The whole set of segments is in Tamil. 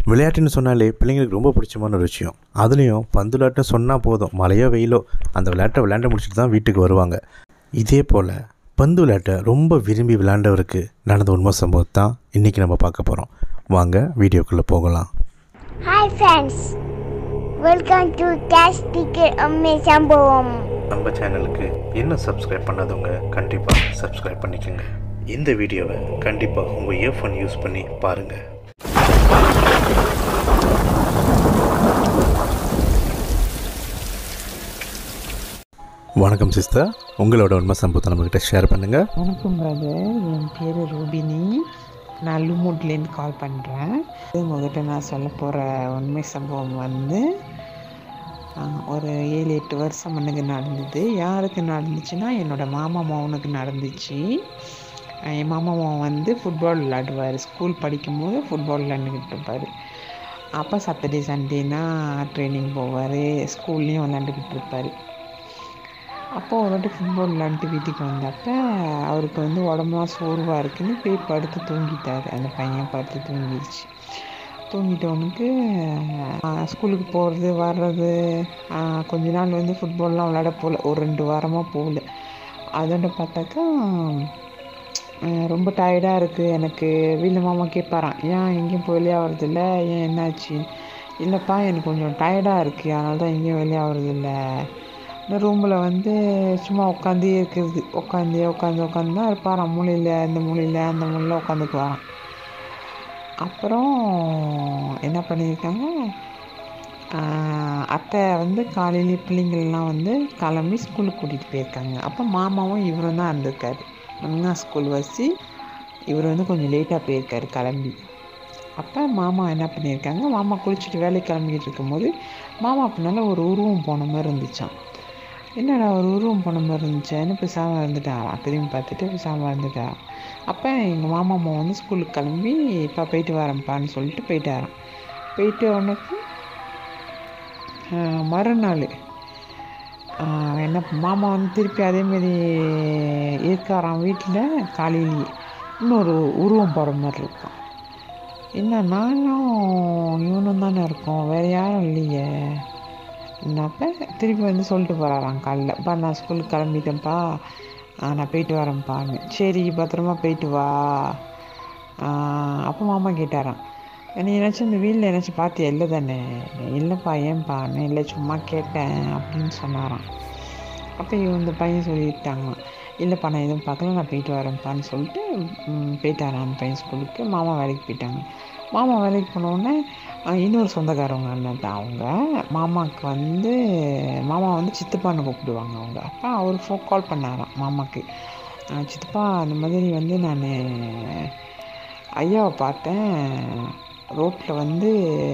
விளையாட்டுன்னு சொன்னாலே பிள்ளைங்களுக்கு ரொம்ப பிடிச்சமான ஒரு விஷயம் அதுலேயும் பந்து விளையாட்டுன்னு சொன்னால் போதும் மழையோ வெயிலோ அந்த விளையாட்டை விளையாண்டு முடிச்சுட்டு தான் வீட்டுக்கு வருவாங்க இதே போல் பந்து விளையாட்டை ரொம்ப விரும்பி விளையாண்டவருக்கு நடந்த உண்மை சம்பவத்தை தான் இன்றைக்கி நம்ம பார்க்க போகிறோம் வாங்க வீடியோக்குள்ளே போகலாம் hi friends welcome to cash ticket அம்மே சம்பவம் நம்ம சேனலுக்கு இன்னும் சப்ஸ்கிரைப் பண்ணாதவங்க கண்டிப்பாக சப்ஸ்கிரைப் பண்ணிக்கோங்க இந்த வீடியோவை கண்டிப்பாக உங்கள் இயர்ஃபோன் யூஸ் பண்ணி பாருங்கள் வணக்கம் சிஸ்டர் உங்களோட உண்மை சம்பவத்தை நம்மக்கிட்ட ஷேர் பண்ணுங்கள் வணக்கம் பிரதர் என் பேர் ரூபினி நான் லுமூட்லேருந்து கால் பண்ணுறேன் உங்கள்கிட்ட நான் சொல்ல போகிற உண்மை சம்பவம் வந்து ஆஹ், ஒரு ஏழு எட்டு வருஷம் முன்னுக்கு நடந்தது யாருக்கு நடந்துச்சுன்னா என்னோடய மாமா மகனுக்கு நடந்துச்சு ஆஹ், என் மாமா மகன் வந்து ஃபுட்பால் விளாடுவார் ஸ்கூல் படிக்கும்போது ஃபுட்பால் விளாண்டுக்கிட்டு இருப்பார் அப்போ சாட்டர்டே சண்டேனா ட்ரைனிங் போவார் ஸ்கூல்லேயும் விளாண்டுக்கிட்டு இருப்பார் அப்போ ஒரு வாட்டி ஃபுட்பால் விளாண்டுட்டு வீட்டுக்கு வந்தப்ப அவருக்கு வந்து உடம்புலாம் சோர்வாக இருக்குன்னு போய் படுத்து தூங்கிட்டார் அந்த பையன் படுத்து தூங்கிடுச்சு தூங்கிட்டவனுக்கு ஸ்கூலுக்கு போகிறது வர்றது ஆஹ், கொஞ்ச நாள் வந்து ஃபுட்பால்லாம் விளையாட போகல ஒரு ரெண்டு வாரமாக போகல அதோட பார்த்தாக்கா ஆஹ், ரொம்ப டயர்டாக இருக்குது எனக்கு வீட்டில் மாமா கேட்பாரான் ஏன் எங்கேயும் போய் விளையாடுறதில்ல ஏன் என்னாச்சு இல்லைப்பா எனக்கு கொஞ்சம் டயர்டாக இருக்குது அதனால தான் எங்கேயும் விளையாடுறதில்ல இந்த ரூமில் வந்து சும்மா உட்காந்தே இருக்கிறது உட்காந்தே உட்காந்து உட்காந்து தான் இருப்பாராம் மூலையில் இந்த மூலையில் அந்த மூலையில் உட்காந்துக்குவாராம் அப்புறம் என்ன பண்ணியிருக்காங்க ஆஹ் அத்தை வந்து காலையிலே பிள்ளைங்கள்லாம் வந்து கிளம்பி ஸ்கூலுக்கு கூட்டிகிட்டு போயிருக்காங்க அப்போ மாமாவும் இவரும் தான் இருந்திருக்காரு ஒன்றா ஸ்கூல் வச்சு இவர் வந்து கொஞ்சம் லேட்டாக போயிருக்காரு கிளம்பி அப்போ மாமா என்ன பண்ணியிருக்காங்க மாமா குளிச்சுட்டு வேலைக்கு கிளம்பிக்கிட்டு இருக்கும்போது மாமா பின்னால் ஒரு உருவம் போன மாதிரி இருந்துச்சான் என்னடா ஒரு உருவம் போன மாதிரி இருந்துச்சேன்னு பேசாமல் இருந்துட்டாராம் திரும்பி பார்த்துட்டு பேசாமல் இருந்துட்டாராம் அப்போ எங்கள் மாமா அம்மா வந்து ஸ்கூலுக்கு கிளம்பி இப்போ போயிட்டு வரேன்ப்பான்னு சொல்லிட்டு போயிட்டாராம் போயிட்டு உனக்கு மறுநாள் ஆஹ் என்ன மாமா வந்து திருப்பி அதேமாரி இருக்காராம் வீட்டில் காலையிலேயே இன்னொரு உருவம் போகிற மாதிரி இருக்கும் என்ன நானும் இவனும் தானே இருக்கோம் வேறு யாரும் இல்லையே என்னப்ப திருப்பி வந்து சொல்லிட்டு போகிறாராம் காலைல பா நான் ஸ்கூலுக்கு கிளம்பிட்டேன்ப்பா ஆ, நான் போயிட்டு வரேன்ப்பான்னு சரி பத்திரமா போயிட்டு வா ஆ, அப்போ மாமா கேட்டாராம் நீ ஏதாச்சும் இந்த வீட்டில் ஏதாச்சும் பார்த்தியா இல்லை தானே இல்லைப்பா ஏன்பா நான் இல்லை சும்மா கேட்டேன் அப்படின்னு சொன்னாராம் அப்போ இவன் இந்த பையன் சொல்லிட்டாங்களாம் இல்லைப்பா நான் எதுவும் பார்க்கல நான் போயிட்டு வரேன்ப்பான்னு சொல்லிட்டு ம், போயிட்டாராம் அந்த பையன் ஸ்கூலுக்கு மாமா வேலைக்கு போயிட்டாங்க மாமா வேலைக்கு போனோடனே இன்னொரு சொந்தக்காரவங்க அண்ணன் தான் அவங்க மாமாவுக்கு வந்து மாமா வந்து சித்தப்பான்னு கூப்பிடுவாங்க அவங்க அப்போ அவர் ஃபோன் கால் பண்ணாராம் மாமாவுக்கு "அஹ், சித்தப்பா அந்த மாதிரி வந்து நான் ஐயாவை பார்த்தேன் ரோட்டில் வந்து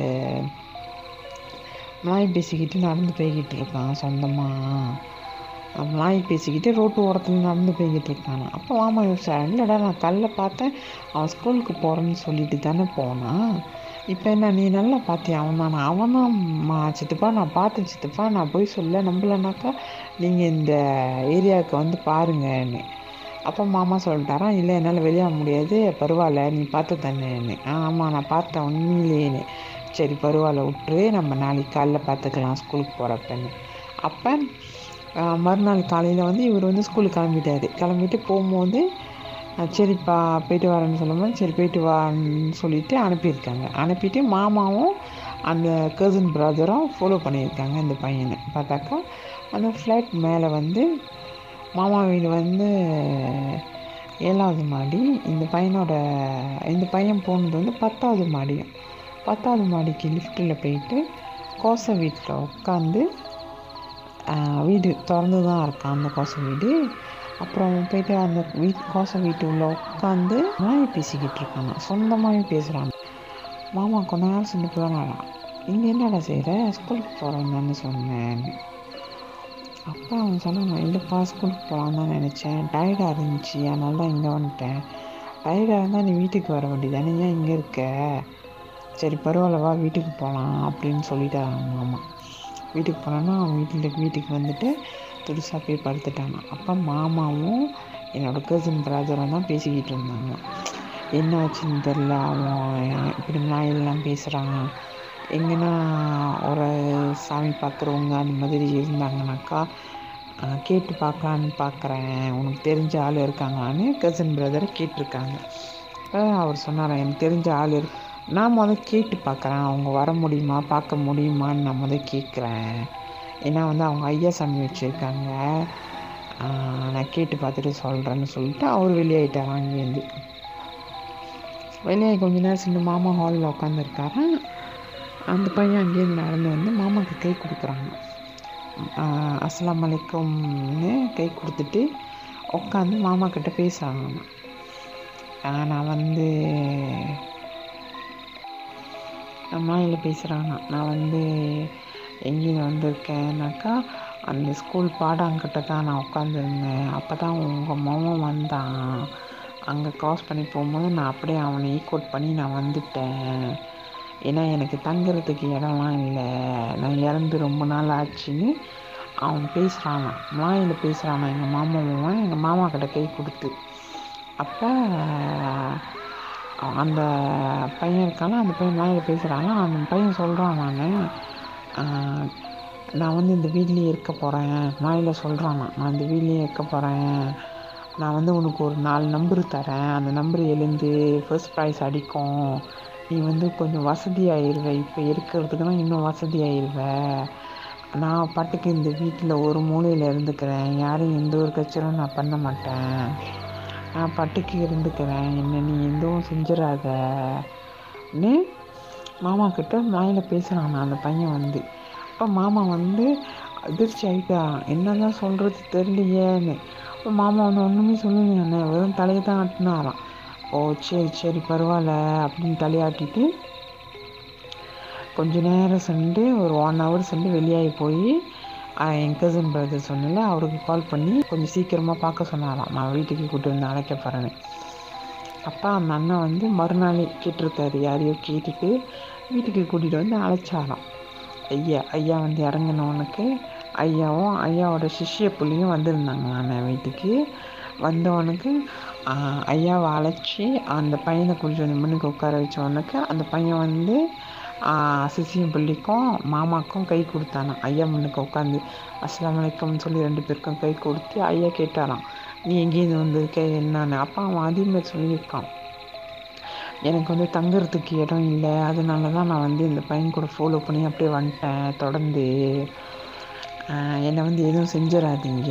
நாய் பேசிக்கிட்டு நடந்து போய்கிட்டு இருக்கான் சொந்தமாக நாய் பேசிக்கிட்டு ரோட்டு ஓரத்தில் நடந்து போய்கிட்டு இருக்கானா அப்போ மாமா யோசிச்சாரு இல்லைடா நான் கல்ல பார்த்தேன் அவன் ஸ்கூலுக்கு போகிறேன்னு சொல்லிட்டு தானே போனான் இப்போ என்ன நீ நல்லா பார்த்தியா அவன் தானே அவன் தான் சித்தப்பா நான் பார்த்தேன் சித்தப்பா நான் போய் சொல்ல நம்பலனாக்கா நீங்கள் இந்த ஏரியாவுக்கு வந்து பாருங்கன்னு அப்போ மாமா சொல்லிட்டாராம் இல்லை என்னால் வெளியாக முடியாது பரவாயில்ல நீ பார்த்து தானேன்னு "ஆ, ஆமாம் நான் பார்த்தேன் உண்மையிலேன்னு சரி பரவாயில்ல விட்டுரு நம்ம நாளைக்கு காலைல பார்த்துக்கலாம் ஸ்கூலுக்கு போகிறப்பன்னு அப்போ ஆஹ், மறுநாள் காலையில் வந்து இவர் வந்து ஸ்கூலுக்கு கிளம்பிட்டாரு கிளம்பிட்டு போகும்போது ஆஹ், சரிப்பா போயிட்டு வரேன்னு சொல்லும்போது சரி போயிட்டு வான்னு சொல்லிட்டு அனுப்பியிருக்காங்க அனுப்பிட்டு மாமாவும் அந்த கசின் பிரதரும் ஃபாலோ பண்ணியிருக்காங்க இந்த பையனை பார்த்தாக்கா அந்த ஃப்ளாட் மேலே வந்து மாமா வீடு வந்து ஏழாவது மாடி இந்த பையனோட இந்த பையன் போனது வந்து பத்தாவது மாடியும் பத்தாவது மாடிக்கு லிஃப்ட்டில் போயிட்டு கோசை வீட்டில் உட்காந்து வீடு திறந்து தான் இருக்கான் அந்த கோசை வீடு அப்புறம் போயிட்டு அந்த வீட் கோசை வீட்டு உள்ள உட்காந்து நாய் பேசிக்கிட்டு இருக்காங்க சொந்தமாகவே பேசுகிறாங்க மாமா கொஞ்ச நேரம் சொன்னிட்டு வேணாடா இங்கே என்னடா செய்கிற ஸ்கூலுக்கு போகிறேன்னு சொன்னேன் அப்பா அவன் சொன்னான் இல்லைப்பா ஸ்கூலுக்கு போகலான்னு தான் நினச்சேன் டயர்டாக இருந்துச்சு அதனால தான் இங்கே வந்துட்டேன் டயர்டாக இருந்தால் நீ வீட்டுக்கு வர வேண்டியதானே ஏன் இங்கே இருக்க சரி பரவாயில்ல வா வீட்டுக்கு போகலாம் அப்படின்னு சொல்லிட்டாங்க மாமா வீட்டுக்கு போனான்னா அவன் வீட்டில் வீட்டுக்கு வந்துட்டு துடிசா போய் படுத்துட்டாங்க அப்போ மாமாவும் என்னோட கசின் பிரதரும் தான் பேசிக்கிட்டு இருந்தாங்க என்ன ஆச்சுன்னு தெரில அவன் இப்படி நாயெல்லாம் பேசுகிறான் எங்கன்னா ஒரு சாமி பார்க்குறவங்க அந்த மாதிரி இருந்தாங்கனாக்கா அஹ், கேட்டு பார்க்கலான்னு பார்க்குறேன் உனக்கு தெரிஞ்ச ஆள் இருக்காங்களான்னு கசின் பிரதரை கேட்டிருக்காங்க அப்ப அவர் சொன்னார் எனக்கு தெரிஞ்ச ஆள் இருக்கு நான் முதல் கேட்டு பார்க்குறேன் அவங்க வர முடியுமா பார்க்க முடியுமான்னு நான் முதல் கேட்குறேன் ஏன்னா வந்து அவங்க ஐயா சாமி வச்சுருக்காங்க நான் கேட்டு பார்த்துட்டு சொல்கிறேன்னு சொல்லிட்டு அவர் வெளியாயிட்டார் அங்கேருந்து வெளியே கொஞ்ச நேரம் சின்ன மாமா ஹாலில் உட்காந்துருக்காரு அந்த பையன் அங்கேருந்து நடந்து வந்து மாமாவுக்கு கை கொடுக்குறாங்க ஆஹ் அஸ்ஸலாமு அலைக்கும்னு கை கொடுத்துட்டு உட்காந்து மாமா கிட்ட பேசுகிறாங்க ஆஹ் நான் வந்து மாயில் பேசுகிறாங்க நான் வந்து எங்கேயும் வந்திருக்கேன்னாக்கா அந்த ஸ்கூல் பாடாங்கிட்ட தான் நான் உட்காந்துருந்தேன் அப்போ தான் உங்கள் மாமன் வந்தான் அங்கே கிராஸ் பண்ணி போகும்போது நான் அப்படியே அவனை ஈக்குவட் பண்ணி நான் வந்துட்டேன் ஏன்னா எனக்கு தங்குறதுக்கு இடம்லாம் இல்லை நான் இறந்து ரொம்ப நாள் ஆச்சுன்னு அவன் பேசுகிறானா மாயில் பேசுகிறானா எங்கள் மாமாவும் எங்கள் மாமா கிட்ட கை கொடுத்து அப்போ அந்த பையன் இருக்கான அந்த பையன் மாயில் பேசுகிறாங்க அந்த பையன் சொல்கிறான் நான் நான் வந்து இந்த வீட்லேயே இருக்க போகிறேன் மாயில் சொல்கிறான் நான் இந்த வீட்லேயே இருக்க போகிறேன் நான் வந்து உனக்கு ஒரு நாலு நம்பர் தரேன் அந்த நம்பர் எழுந்து ஃபர்ஸ்ட் ப்ரைஸ் அடிக்கும் நீ வந்து கொஞ்சம் வசதி ஆயிடுவ இப்போ இருக்கிறதுக்குனா இன்னும் வசதி ஆயிடுவ நான் பாட்டுக்கு இந்த வீட்டில் ஒரு மூலையில் இருந்துக்கிறேன் யாரும் எந்த ஒரு கச்சரும் நான் பண்ண மாட்டேன் நான் பாட்டுக்கு இருந்துக்கிறேன் என்ன நீ எதுவும் செஞ்சிடாதன்னு மாமா கிட்ட மாயில் பேசுகிறான் அந்த பையன் வந்து அப்போ மாமா வந்து அதிர்ச்சி ஆகிட்டான் என்னதான் சொல்கிறது தெரியலையேன்னு அப்போ மாமா வந்து ஒன்றுமே சொல்லலையாண்ணே வெறும் தலையை தான் ஆட்டினாராம் ஓ சரி சரி பரவாயில்ல அப்படின்னு தலையாட்டிட்டு கொஞ்ச நேரம் சென்று ஒரு ஒன் ஹவர் சென்று வெளியாகி போய் என் கசின் பிரதர் சொன்னல அவருக்கு கால் பண்ணி கொஞ்சம் சீக்கிரமாக பார்க்க சொன்னாராம் நான் வீட்டுக்கு கூட்டு வந்து அழைக்க போகிறேன்னு அப்பா அந்த அண்ணன் வந்து மறுநாள் கேட்டிருக்காரு யாரையோ கேட்டுட்டு வீட்டுக்கு கூட்டிகிட்டு வந்து அழைச்சாராம் ஐயா ஐயா வந்து இறங்கினவனுக்கு ஐயாவும் ஐயாவோட சிஷ்ய புள்ளியும் வந்திருந்தாங்க அண்ணன் வீட்டுக்கு வந்தவனுக்கு ஆஹ், ஐயாவை அழைச்சி அந்த பையனை கூட்டிட்டு வந்து முன்னுக்கு உட்கார வச்சவனுக்கு அந்த பையன் வந்து ஆஹ், சிசியும் பிள்ளைக்கும் மாமாக்கும் கை கொடுத்தானாம் ஐயா முன்னுக்கு உட்காந்து அஸ்ஸலாமு அலைக்கும்னு சொல்லி ரெண்டு பேருக்கும் கை கொடுத்து ஐயா கேட்டாராம் நீ எங்கேருந்து வந்திருக்க என்னன்னு அப்பா அவன் அதே மாதிரி சொல்லியிருக்கான் எனக்கு வந்து தங்குறதுக்கு இடம் இல்லை அதனால தான் நான் வந்து இந்த பையன் கூட ஃபாலோ பண்ணி அப்படியே வந்துட்டேன் தொடர்ந்து ஆஹ் என்னை வந்து எதுவும் செஞ்சிடாதீங்க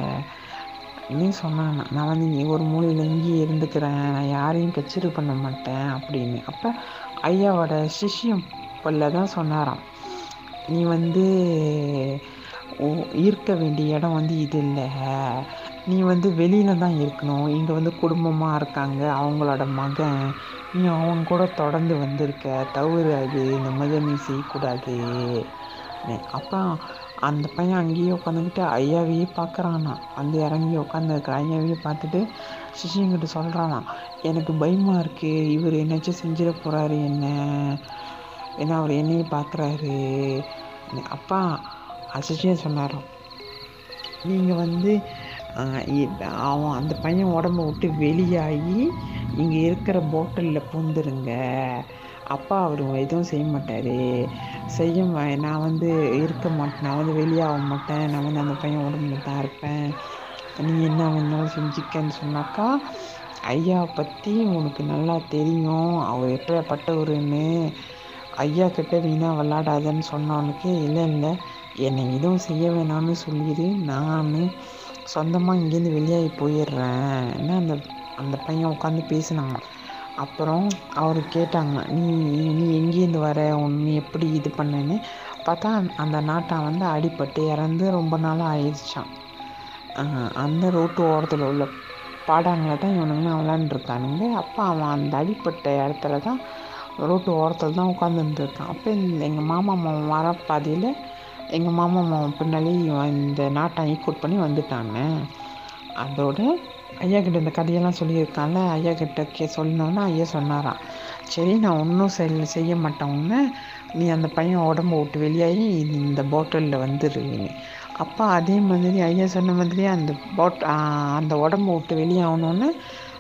நீ சொன்னான் நான் வந்து இங்கே ஒரு மூலையில் இங்கேயே இருந்துக்கிறேன் நான் யாரையும் கச்சேரி பண்ண மாட்டேன் அப்படின்னு அப்போ ஐயாவோட சிஷ்யம் பல்ல தான் சொன்னாராம் நீ வந்து உ- இருக்க வேண்டிய இடம் வந்து இது இல்லை நீ வந்து வெளியில தான் இருக்கணும் இங்கே வந்து குடும்பமாக இருக்காங்க அவங்களோட மகன் நீ அவங்க கூட தொடர்ந்து வந்திருக்க தவறு அது இந்த மாதிரி நீ செய்யக்கூடாது அப்போ அந்த பையன் அங்கேயே உட்காந்துக்கிட்டு ஐயாவையே பார்க்குறானா வந்து இறங்கி உட்காந்துருக்க ஐயாவையே பார்த்துட்டு சிஷியங்கிட்ட சொல்கிறானா எனக்கு பயமாக இருக்குது இவர் என்னாச்சும் செஞ்சிட போகிறாரு என்ன ஏன்னா அவர் என்னையே பார்க்குறாரு அப்பா அசிஷியம் சொன்னாராம் நீங்கள் வந்து ஆஹ், இ- அவன் அந்த பையன் உடம்ப விட்டு வெளியாகி இங்கே இருக்கிற பாட்டிலில் பூந்துருங்க அப்பா அவர் எதுவும் செய்ய மாட்டார் செய்ய மா- நான் வந்து இருக்க மாட்டேன் நான் வந்து வெளியாக மாட்டேன் நான் வந்து அந்த பையன் உடம்புல தான் இருப்பேன் நீ என்ன வேணாலும் செஞ்சுக்கன்னு சொன்னாக்கா ஐயாவை பற்றி உனக்கு நல்லா தெரியும் அவர் எப்படியாப்பட்டவருன்னு ஐயா கிட்ட வீணா விளாடாதன்னு சொன்னவனுக்கு இல்லை இல்லை என்னை எதுவும் செய்ய வேணாம்னு சொல்லிடு நான் சொந்தமாக இங்கேருந்து வெளியாகி போயிடுறேன் என்ன அந்த அந்த பையன் உட்காந்து பேசினாங்க அப்புறம் அவர் கேட்டாங்க நீ நீ எங்கேருந்து வர உன் நீ எப்படி இது பண்ணேன்னு பார்த்தா அந்த நாட்டான் வந்து அடிபட்டு இறந்து ரொம்ப நாள் ஆயிடுச்சான் ஆஹ் அந்த ரோட்டு ஓரத்தில் உள்ள பாடாங்களை தான் இவனுங்களாம் விளாண்டுருக்கானுங்க அப்போ அவன் அந்த அடிப்பட்ட இடத்துல தான் ரோட்டு ஓரத்தில் தான் உட்காந்துருந்துருக்கான் அப்போ எங்கள் மாமா மாமன் வர பாதையில் எங்கள் மாமா மாமன் பின்னாடி இவன் இந்த நாட்டை ஈக்குவட் பண்ணி வந்துட்டாங்க அதோட ஐயா கிட்ட இந்த கதையெல்லாம் சொல்லியிருக்கான்ல ஐயா கிட்ட கே சொன்னோன்னே ஐயா சொன்னாராம் சரி நான் ஒன்றும் செய் செய்ய மாட்டேன் உன்னை நீ அந்த பையன் உடம்ப விட்டு வெளியாகி இது இந்த பாட்டிலில் வந்துடுவீங்க அப்போ அதே மாதிரி ஐயா சொன்ன மாதிரி அந்த பாட் அந்த உடம்ப விட்டு வெளியாகணுன்னு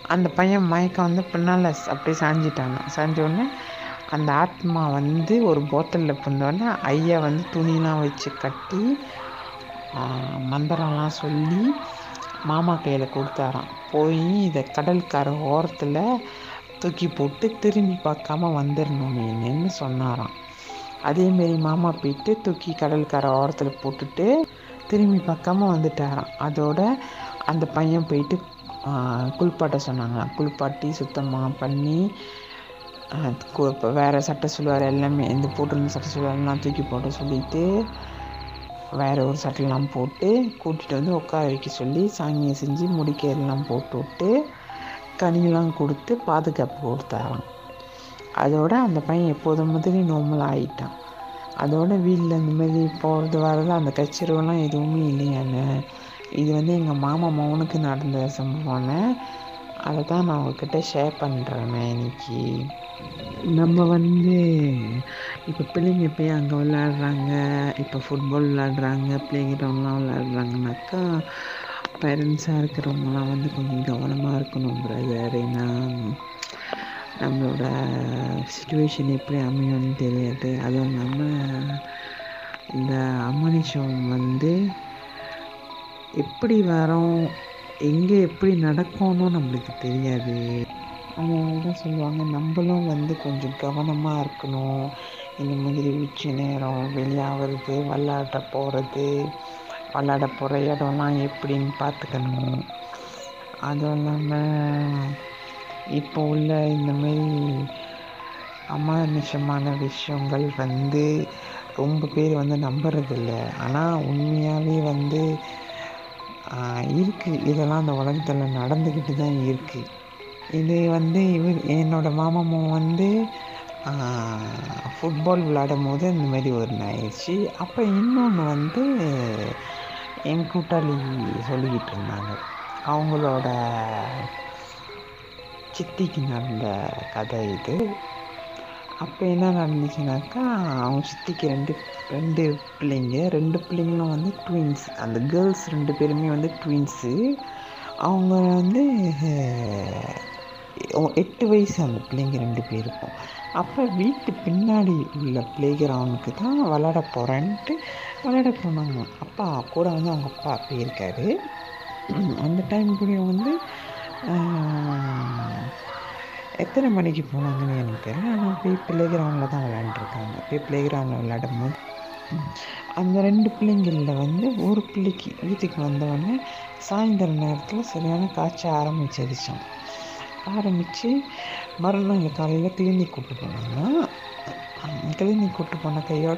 அந்த பையன் மயக்கம் வந்து பின்னால் அப்படியே சாஞ்சிட்டாங்க சாஞ்ச உடனே அந்த ஆத்மா வந்து ஒரு போத்தலில் புந்தோடனே ஐயா வந்து துணிலாம் வச்சு கட்டி ஆஹ், மந்திரம்லாம் சொல்லி மாமா கையில் கொடுத்தாராம் போய் இதை கடற்கரை ஓரத்தில் தூக்கி போட்டு திரும்பி பார்க்காம வந்துடணும் நீன்னு சொன்னாராம் அதேமாரி மாமா போயிட்டு தூக்கி கடற்கரை ஓரத்தில் போட்டுட்டு திரும்பி பார்க்காம வந்துட்டாராம் அதோட அந்த பையன் போயிட்டு ஆஹ், குளிப்பாட்ட சொன்னாங்க குளிப்பாட்டி சுத்தமாக பண்ணி ஆஹ், கு- இப்போ வேறு சட்டை சொல்லுவார் எல்லாமே இந்த போட்டிருந்த சட்டை சொல்லுவாரெல்லாம் தூக்கி போட சொல்லிட்டு வேற ஒரு சட்டையெல்லாம் போட்டு கூட்டிகிட்டு வந்து உட்கார வைக்க சொல்லி சாமியை செஞ்சு முடிக்கையெல்லாம் போட்டு விட்டு கனியெல்லாம் கொடுத்து பாதுகாப்பு கொடுத்தாராம் அதோட அந்த பையன் எப்போதும் மாதிரி நார்மல் ஆகிட்டான் அதோட வீட்டில் இந்த மாதிரி போகிறது வர்றது அந்த கச்சேரிவெல்லாம் எதுவுமே இல்லையான்னு இது வந்து எங்கள் மாமா மௌனுக்கு நடந்த சம்பவம்னு அதை தான் நான் உங்ககிட்ட ஷேர் பண்ணுறேன் இன்னைக்கு நம்ம வந்து இப்போ பிள்ளைங்க போய் அங்கே விளையாடுறாங்க இப்போ ஃபுட்பால் விளையாடுறாங்க ப்ளே கிரவுண்ட்லாம் விளையாடுறாங்கனாக்கா பேரண்ட்ஸாக இருக்கிறவங்களாம் வந்து கொஞ்சம் கவனமாக இருக்கணும் பிரதர் ஏன்னா நம்மளோட சுச்சுவேஷன் எப்படி அமையும்னு தெரியாது அதுவும் இல்லாமல் இந்த அமானுஷம் வந்து எப்படி வரோம் எங்கே எப்படி நடக்கும்னு நம்மளுக்கு தெரியாது அதனால தான் சொல்லுவாங்க நம்மளும் வந்து கொஞ்சம் கவனமாக இருக்கணும் இந்த மாதிரி உச்சி நேரம் வெளியாகிறது விளாட போகிறது விளாட போகிற இடம்லாம் எப்படின்னு பார்த்துக்கணும் அதுவும் இல்லாமல் இப்போ உள்ள இந்த மாதிரி அமானுஷமான விஷயங்கள் வந்து ரொம்ப பேர் வந்து நம்புறதில்ல ஆனால் உண்மையாகவே வந்து ஆஹ், இருக்கு இதெல்லாம் அந்த உலகத்தில் நடந்துக்கிட்டு தான் இருக்கு இது வந்து இவர் என்னோட மாமாவும் வந்து ஃபுட்பால் விளையாடும் போது இந்த மாதிரி ஒரு ஆயிடுச்சு அப்போ இன்னொன்று வந்து என் கூட்டாளி சொல்லிக்கிட்டு இருந்தாங்க அவங்களோட சித்திக்கு நடந்த கதை இது அப்போ என்ன நடந்துச்சுனாக்கா அவங்க சித்திக்கு ரெண்டு ரெண்டு பிள்ளைங்க ரெண்டு பிள்ளைங்களும் வந்து ட்வின்ஸ் அந்த கேர்ள்ஸ் ரெண்டு பேருமே வந்து ட்வின்ஸு அவங்க வந்து அஹ், எட்டு வயசு அந்த பிள்ளைங்க ரெண்டு பேருக்கும் அப்போ வீட்டு பின்னாடி உள்ள ப்ளே கிரவுண்டுக்கு தான் விளாட போகிறேன்ட்டு விளாட போனாங்க அப்பா கூட வந்து அவங்க அப்பா போயிருக்காரு அந்த டைம் கூட வந்து ஆஹ், எத்தனை மணிக்கு போனாங்கன்னு எனக்கு தெரியல ஆனால் போய் ப்ளே கிரவுண்டில் தான் விளையாண்டுருக்காங்க போய் ப்ளே கிரவுண்டில் விளையாடும் போது ம், அந்த ரெண்டு பிள்ளைங்களில் வந்து ஒரு பிள்ளைக்கு வீட்டுக்கு வந்தவொடனே சாயந்தர நேரத்தில் சரியான காய்ச்சல் ஆரம்பிச்சிருச்சான் ஆரம்பித்து மறுநாள் காலையில் கிளினிக் கூப்பிட்டு போனாங்க கிளினிக் கூப்பிட்டு போன கையோட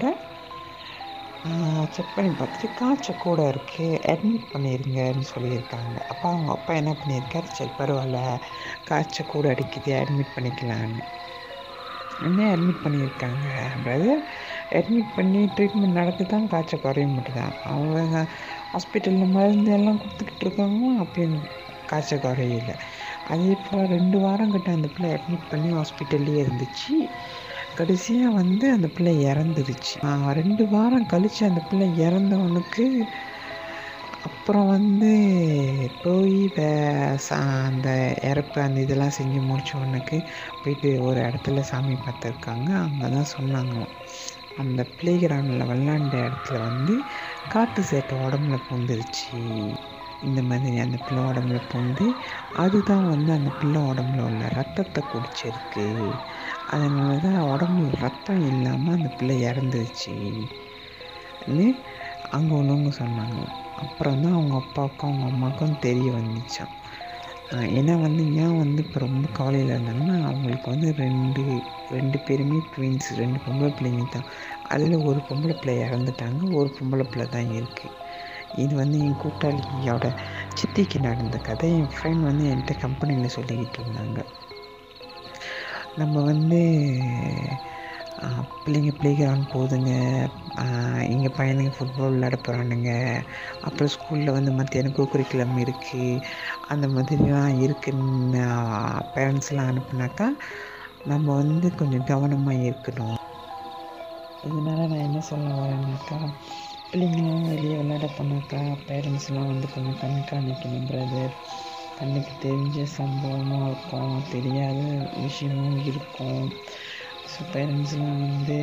செக் பண்ணி பார்த்துட்டு காய்ச்சல் கூட இருக்குது அட்மிட் பண்ணிடுங்கன்னு சொல்லியிருக்காங்க அப்போ அவங்க அப்பா என்ன பண்ணியிருக்காரு சரி பரவாயில்ல காய்ச்சல் கூட அடிக்குது அட்மிட் பண்ணிக்கலான்னு என்ன அட்மிட் பண்ணியிருக்காங்க பிரதர் அட்மிட் பண்ணி ட்ரீட்மெண்ட் நடத்தி தான் காய்ச்சல் குறைய மாட்டுதான் அவங்க ஹாஸ்பிட்டலில் மருந்து எல்லாம் கொடுத்துக்கிட்டு இருக்காங்க அப்பயும் காய்ச்சல் குறையல அதே போல் ரெண்டு வாரம் கிட்ட அந்த பிள்ளை அட்மிட் பண்ணி ஹாஸ்பிட்டல்லே இருந்துச்சு கடைசியாக வந்து அந்த பிள்ளை இறந்துருச்சு ஆஹ் ரெண்டு வாரம் கழித்து அந்த பிள்ளை இறந்தவனுக்கு அப்புறம் வந்து போய் வே- சா- அந்த இறப்பு அந்த இதெல்லாம் செஞ்சு முடிச்சவனுக்கு போயிட்டு ஒரு இடத்துல சாமி பார்த்துருக்காங்க அங்கே தான் சொன்னாங்களாம் அந்த பிளே கிரவுண்டில் விளாண்ட இடத்துல வந்து காட்டு சேட்டை உடம்புல பூந்துருச்சு இந்த மாதிரி அந்த பிள்ளை உடம்புல பூந்து அதுதான் வந்து அந்த பிள்ளை உடம்புல உள்ள ரத்தத்தை குடிச்சிருக்கு அதனால தான் உடம்புல ரத்தம் இல்லாமல் அந்த பிள்ளை இறந்துருச்சு அங்கே உள்ளவங்க சொன்னாங்க அப்புறம் தான் அவங்க அப்பாவுக்கும் அவங்க அம்மாவுக்கும் தெரிய வந்துச்சான் ஆஹ் ஏன்னா வந்து ஏன் வந்து இப்போ ரொம்ப கவலையில் இருந்தாங்கன்னா அவங்களுக்கு வந்து ரெண்டு ரெண்டு பேருமே ட்வின்ஸ் ரெண்டு பொம்பளை பிள்ளைங்க தான் அதில் ஒரு பொம்பளை பிள்ளை இறந்துட்டாங்க ஒரு பொம்பளை பிள்ளை தான் இருக்குது இது வந்து என் கூட்டாளியோட சித்திக்கு நடந்த கதை என் ஃப்ரெண்ட் வந்து என்கிட்ட கம்பெனியில் சொல்லிக்கிட்டு இருந்தாங்க நம்ம வந்து ஆஹ், பிள்ளைங்க ப்ளே கிரவுண்ட் போகுதுங்க எங்கள் பையனுங்க ஃபுட்பால் விளையாட போகிறானுங்க அப்புறம் ஸ்கூலில் வந்து மத்தியானம் கோகுரிக்குலம் இருக்குது அந்த மாதிரிலாம் இருக்குன்னு பேரண்ட்ஸ்லாம் அனுப்புனாக்கா நம்ம வந்து கொஞ்சம் கவனமாக இருக்கணும் இதனால் நான் என்ன சொல்ல வரேன்னாக்கா பிள்ளைங்களாம் வெளியே விளையாட போனாக்கா பேரண்ட்ஸ்லாம் வந்து கொஞ்சம் கண்காணிக்கணும் பிரதர் கண்ணுக்கு தெரிஞ்ச சம்பவமும் இருக்கும் தெரியாத விஷயமும் இருக்கும் ஸோ பேரண்ட்ஸ்லாம் வந்து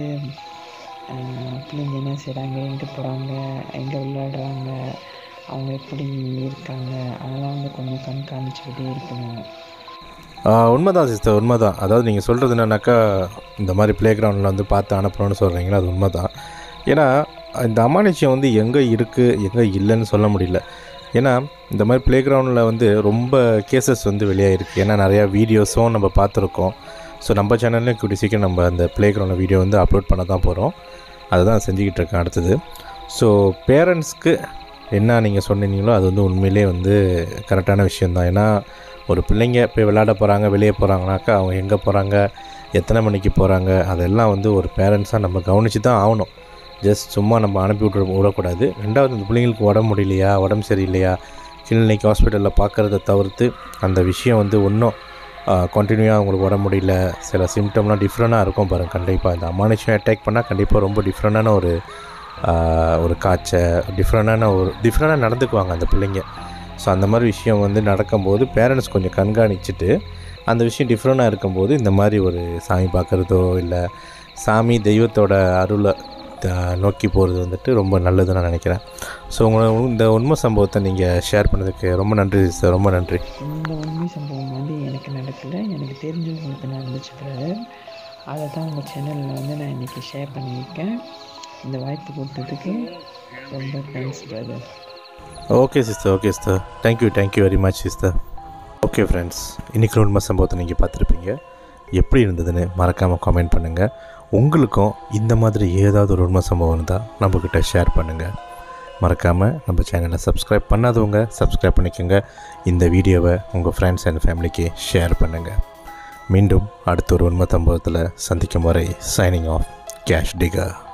ஆஹ், பிள்ளைங்க என்ன செய்கிறாங்க எங்கே போகிறாங்க எங்கே விளையாடுறாங்க அவங்க எப்படி இருக்காங்க அதெல்லாம் வந்து கொஞ்சம் கண்காணிச்சுக்கிட்டே இருக்கணும் ஆஹ் உண்மைதான் சிஸ்டர் உண்மைதான் அதாவது நீங்கள் சொல்கிறது என்னன்னாக்கா இந்த மாதிரி ப்ளே கிரவுண்டில் வந்து பார்த்து அனுப்புகிறோன்னு சொல்கிறீங்களா அது உண்மைதான் ஏன்னா இந்த அமானுஷ்யம் வந்து எங்கே இருக்குது எங்கே இல்லைன்னு சொல்ல முடியல ஏன்னா இந்த மாதிரி ப்ளே கிரவுண்டில் வந்து ரொம்ப கேசஸ் வந்து வெளியாகிருக்கு ஏன்னா நிறையா வீடியோஸும் நம்ம பார்த்துருக்கோம் ஸோ நம்ம சேனல்லையும் கூடிய சீக்கிரம் நம்ம அந்த ப்ளே கிரவுண்ட் வீடியோ வந்து அப்லோட் பண்ண தான் போகிறோம் அதை தான் செஞ்சுக்கிட்டு இருக்கேன் அடுத்தது ஸோ பேரண்ட்ஸ்க்கு என்ன நீங்கள் சொன்னீங்களோ அது வந்து உண்மையிலே வந்து கரெக்டான விஷயந்தான் ஏன்னா ஒரு பிள்ளைங்க போய் விளையாட போகிறாங்க வெளியே போகிறாங்கனாக்கா அவங்க எங்கே போகிறாங்க எத்தனை மணிக்கு போகிறாங்க அதெல்லாம் வந்து ஒரு பேரண்ட்ஸாக நம்ம கவனித்து தான் ஆகணும் ஜஸ்ட் சும்மா நம்ம அனுப்பி விட்ற விடக்கூடாது ரெண்டாவது இந்த பிள்ளைங்களுக்கு உடம்பு முடியலையா உடம்பு சரியில்லையா கிளினிக் ஹாஸ்பிட்டலில் பார்க்குறத தவிர்த்து அந்த விஷயம் வந்து இன்னும் கண்டினியூவாக அவங்களுக்கு உடம்பு முடியல சில சிம்டம்லாம் டிஃப்ரெண்ட்டாக இருக்கும் பாருங்கள் கண்டிப்பாக இந்த அமானுஷம் அட்டாக் பண்ணால் கண்டிப்பாக ரொம்ப டிஃப்ரெண்ட்டான ஒரு ஆஹ், ஒரு காய்ச்சல் டிஃப்ரெண்ட்டான ஒரு டிஃப்ரெண்ட்டாக நடந்துக்குவாங்க அந்த பிள்ளைங்க ஸோ அந்த மாதிரி விஷயம் வந்து நடக்கும்போது பேரண்ட்ஸ் கொஞ்சம் கண்காணிச்சுட்டு அந்த விஷயம் டிஃப்ரெண்ட்டாக இருக்கும்போது இந்த மாதிரி ஒரு சாமி பார்க்குறதோ இல்லை சாமி தெய்வத்தோட அருளை த- நோக்கி போகிறது வந்துட்டு ரொம்ப நல்லதுன்னு நான் நினைக்கிறேன் ஸோ உங்களை இந்த உண்மை சம்பவத்தை நீங்கள் ஷேர் பண்ணதுக்கு ரொம்ப நன்றி சார் ரொம்ப நன்றி இந்த உண்மை சம்பவம் வந்து எனக்கு நடக்கலை எனக்கு தெரிஞ்சவங்களுக்கு நடந்துச்சு பிரதர் அதை தான் உங்கள் சேனலில் வந்து நான் இன்றைக்கி ஷேர் பண்ணியிருக்கேன் இந்த வாய்ப்பு கொடுத்ததுக்கு ரொம்ப thanks brother okay sister okay sister thank you thank you very much sister okay friends இன்றைக்கி உண்மை சம்பவத்தை நீங்கள் பார்த்துருப்பீங்க எப்படி இருந்ததுன்னு மறக்காமல் கமெண்ட் பண்ணுங்கள் உங்களுக்கும் இந்த மாதிரி ஏதாவது ஒரு உண்மை சம்பவம் இருந்தால் நம்மக்கிட்ட ஷேர் பண்ணுங்கள் மறக்காமல் நம்ம சேனலை சப்ஸ்கிரைப் பண்ணாதவங்க சப்ஸ்கிரைப் பண்ணிக்கோங்க இந்த வீடியோவை உங்கள் ஃப்ரெண்ட்ஸ் அண்ட் ஃபேமிலிக்கு ஷேர் பண்ணுங்கள் மீண்டும் அடுத்த ஒரு உண்மை சம்பவத்தில் சந்திக்கும் வரை சைனிங் ஆஃப் கேஷ் டிகர்